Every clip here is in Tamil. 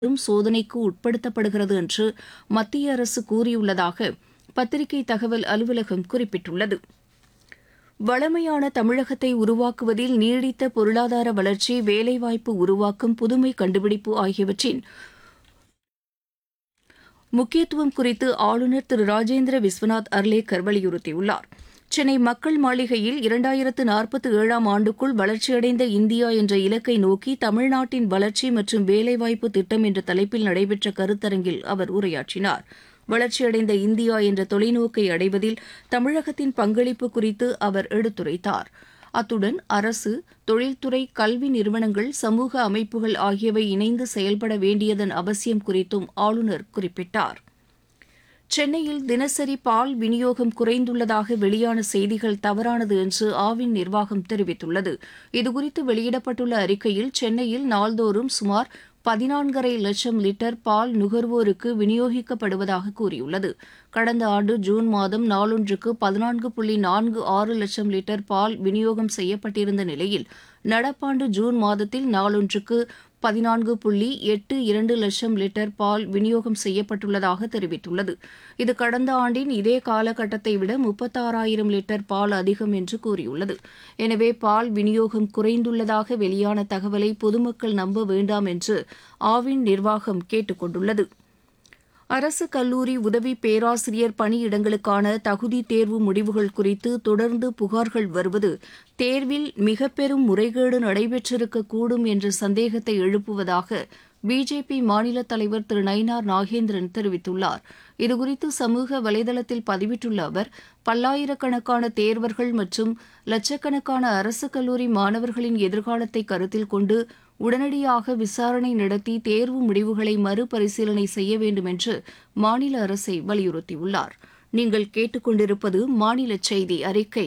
பெரும் சோதனைக்கு உட்படுத்தப்படுகிறது என்று மத்திய அரசு கூறியுள்ளதாக பத்திரிகை தகவல் அலுவலகம் குறிப்பிட்டுள்ளது வளமையான தமிழகத்தை உருவாக்குவதில் நீடித்த பொருளாதார வளர்ச்சி வேலைவாய்ப்பு உருவாக்கம் புதுமை கண்டுபிடிப்பு ஆகியவற்றின் முக்கியத்துவம் குறித்து ஆளுநர் திரு ராஜேந்திர விஸ்வநாத் அர்லேக்கர் வலியுறுத்தியுள்ளார் சென்னை மக்கள் மாளிகையில் இரண்டாயிரத்து நாற்பத்தி ஏழாம் ஆண்டுக்குள் வளர்ச்சியடைந்த இந்தியா என்ற இலக்கை நோக்கி தமிழ்நாட்டின் வளர்ச்சி மற்றும் வேலைவாய்ப்பு திட்டம் என்ற தலைப்பில் நடைபெற்ற கருத்தரங்கில் அவர் உரையாற்றினார் வளர்ச்சியடைந்த இந்தியா என்ற தொலைநோக்கை அடைவதில் தமிழகத்தின் பங்களிப்பு குறித்து அவர் எடுத்துரைத்தார் அத்துடன் அரசு தொழில்துறை கல்வி நிறுவனங்கள் சமூக அமைப்புகள் ஆகியவை இணைந்து செயல்பட வேண்டியதன் அவசியம் குறித்தும் ஆளுநர் குறிப்பிட்டார் சென்னையில் தினசரி பால் விநியோகம் குறைந்துள்ளதாக வெளியான செய்திகள் தவறானது என்று ஆவின் நிர்வாகம் தெரிவித்துள்ளது இதுகுறித்து வெளியிடப்பட்டுள்ள அறிக்கையில் சென்னையில் நாள்தோறும் சுமார் பதினான்கரை லட்சம் லிட்டர் பால் நுகர்வோருக்கு விநியோகிக்கப்படுவதாக கூறியுள்ளது கடந்த ஆண்டு ஜூன் மாதம் நாளொன்றுக்கு பதினான்கு புள்ளி நான்கு ஆறு லட்சம் லிட்டர் பால் விநியோகம் செய்யப்பட்டிருந்த நிலையில் நடப்பாண்டு ஜூன் மாதத்தில் நாளொன்றுக்கு பதினான்கு புள்ளி எட்டு இரண்டு லட்சம் லிட்டர் பால் விநியோகம் செய்யப்பட்டுள்ளதாக தெரிவித்துள்ளது இது கடந்த ஆண்டின் இதே காலகட்டத்தை விட முப்பத்தாறாயிரம் லிட்டர் பால் அதிகம் என்று கூறியுள்ளது எனவே பால் விநியோகம் குறைந்துள்ளதாக வெளியான தகவலை பொதுமக்கள் நம்ப வேண்டாம் என்று ஆவின் நிர்வாகம் கேட்டுக் கொண்டுள்ளது அரசு கல்லூரி உதவி பேராசிரியர் பணியிடங்களுக்கான தகுதி தேர்வு முடிவுகள் குறித்து தொடர்ந்து புகார்கள் வருவது தேர்வில் மிக பெரும் முறைகேடு நடைபெற்றிருக்கக்கூடும் என்ற சந்தேகத்தை எழுப்புவதாக பிஜேபி மாநில தலைவர் திரு நயினார் நாகேந்திரன் தெரிவித்துள்ளார் இதுகுறித்து சமூக வலைதளத்தில் பதிவிட்டுள்ள அவர் பல்லாயிரக்கணக்கான தேர்வர்கள் மற்றும் லட்சக்கணக்கான அரசு கல்லூரி மாணவர்களின் எதிர்காலத்தை கருத்தில் கொண்டு உடனடியாக விசாரணை நடத்தி தேர்வு முடிவுகளை மறுபரிசீலனை செய்ய வேண்டும் என்று மாநில அரசை வலியுறுத்தியுள்ளார் நீங்கள் கேட்டுக்கொண்டிருப்பது மாநில செய்தி அறிக்கை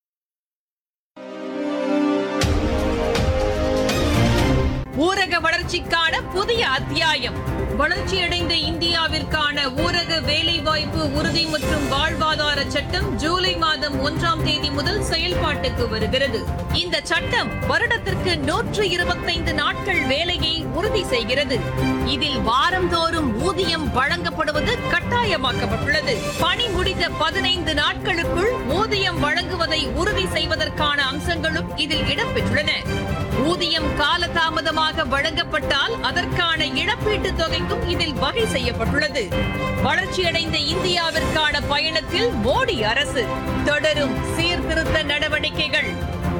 ஊரக வளர்ச்சிக்கான புதிய அத்தியாயம் வளர்ச்சியடைந்த இந்தியாவிற்கான ஊரக வேலைவாய்ப்பு உறுதி மற்றும் வாழ்வாதார சட்டம் ஜூலை மாதம் ஒன்றாம் தேதி முதல் செயல்பாட்டுக்கு வருகிறது இந்த சட்டம் வருடத்திற்கு நூற்று இருபத்தைந்து நாட்கள் வேலையை உறுதி செய்கிறது இதில் வாரந்தோறும் ஊதியம் வழங்கப்படுவது கட்டாயமாக்கப்பட்டுள்ளது பணி முடிந்த பதினைந்து நாட்களுக்குள் ஊதியம் வழங்குவதை உறுதி செய்வதற்கான அம்சங்களும் இதில் இடம்பெற்றுள்ளன ஊதியம் காலதாமதமாக வழங்கப்பட்டால் அதற்கான இழப்பீட்டுத் தொகைக்கும் இதில் வகை செய்யப்பட்டுள்ளது வளர்ச்சியடைந்த இந்தியாவிற்கான பயணத்தில் மோடி அரசு தொடரும் சீர்திருத்த நடவடிக்கைகள்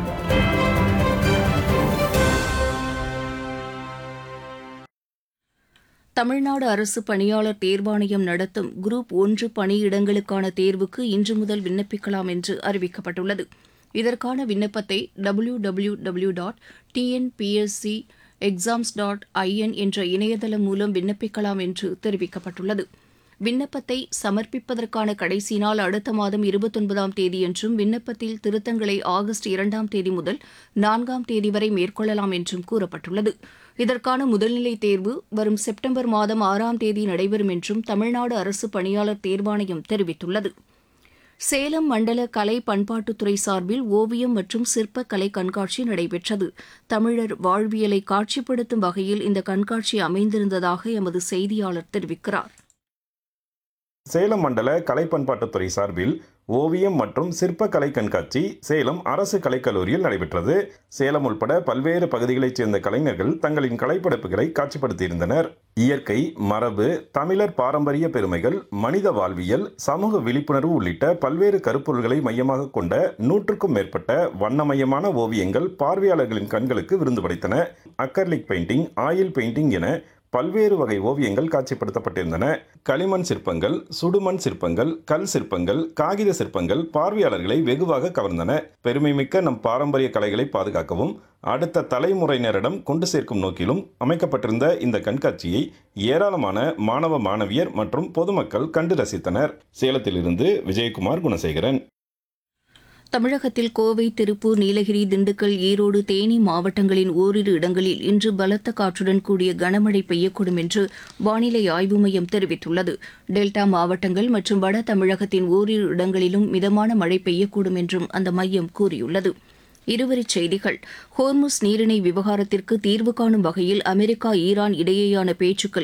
தமிழ்நாடு அரசு பணியாளர் தேர்வாணையம் நடத்தும் குரூப் ஒன்று பணியிடங்களுக்கான தேர்வுக்கு இன்று முதல் விண்ணப்பிக்கலாம் என்று அறிவிக்கப்பட்டுள்ளது இதற்கான விண்ணப்பத்தை W W W dot TNPSC exams dot IN என்ற இணையதளம் மூலம் விண்ணப்பிக்கலாம் என்று தெரிவிக்கப்பட்டுள்ளது விண்ணப்பத்தை சமர்ப்பிப்பதற்கான கடைசி நாள் அடுத்த மாதம் இருபத்தொன்பதாம் தேதி என்றும் விண்ணப்பத்தில் திருத்தங்களை ஆகஸ்ட் இரண்டாம் தேதி முதல் நான்காம் தேதி வரை மேற்கொள்ளலாம் என்றும் கூறப்பட்டுள்ளது இதற்கான முதல்நிலை தேர்வு வரும் செப்டம்பர் மாதம் ஆறாம் தேதி நடைபெறும் என்றும் தமிழ்நாடு அரசு பணியாளர் தேர்வாணையம் தெரிவித்துள்ளது சேலம் மண்டல கலை பண்பாட்டுத்துறை சார்பில் ஓவியம் மற்றும் சிற்ப கலை கண்காட்சி நடைபெற்றது தமிழர் வாழ்வியலை காட்சிப்படுத்தும் வகையில் இந்த கண்காட்சி அமைந்திருந்ததாக எமது செய்தியாளர் தெரிவிக்கிறார் சேலம் மண்டல கலை பண்பாட்டுத்துறை சார்பில் ஓவியம் மற்றும் சிற்பக்கலை கண்காட்சி சேலம் அரசு கலைக்கல்லூரியில் நடைபெற்றது சேலம் உள்பட பல்வேறு பகுதிகளைச் சேர்ந்த கலைஞர்கள் தங்களின் கலைப்படைப்புகளை காட்சிப்படுத்தியிருந்தனர் இயற்கை மரபு தமிழர் பாரம்பரிய பெருமைகள் மனித வாழ்வியல் சமூக விழிப்புணர்வு உள்ளிட்ட பல்வேறு கருப்பொருள்களை மையமாக கொண்ட நூற்றுக்கும் மேற்பட்ட வண்ணமயமான ஓவியங்கள் பார்வையாளர்களின் கண்களுக்கு விருந்து படைத்தன அக்கர்லிக் பெயிண்டிங் ஆயில் பெயிண்டிங் என பல்வேறு வகை ஓவியங்கள் காட்சிப்படுத்தப்பட்டிருந்தன களிமண் சிற்பங்கள் சுடுமண் சிற்பங்கள் கல் சிற்பங்கள் காகித சிற்பங்கள் பார்வையாளர்களை வெகுவாக கவர்ந்தன பெருமைமிக்க நம் பாரம்பரிய கலைகளை பாதுகாக்கவும் அடுத்த தலைமுறையினரிடம் கொண்டு சேர்க்கும் நோக்கிலும் அமைக்கப்பட்டிருந்த இந்த கண்காட்சியை ஏராளமான மாணவ மாணவியர் மற்றும் பொதுமக்கள் கண்டு ரசித்தனர் சேலத்திலிருந்து விஜயகுமார் குணசேகரன் தமிழகத்தில் கோவை திருப்பூர் நீலகிரி திண்டுக்கல் ஈரோடு தேனி மாவட்டங்களின் ஓரிரு இடங்களில் இன்று பலத்த காற்றுடன் கூடிய கனமழை பெய்யக்கூடும் என்று வானிலை ஆய்வு மையம் தெரிவித்துள்ளது டெல்டா மாவட்டங்கள் மற்றும் வட தமிழகத்தின் ஓரிரு இடங்களிலும் மிதமான மழை பெய்யக்கூடும் என்றும் அந்த மையம் கூறியுள்ளது இருவரிச் செய்திகள் ஹோர்முஸ் நீரிணை விவகாரத்திற்கு தீர்வு காணும் வகையில் அமெரிக்கா ஈரான் இடையேயான பேச்சுக்கள்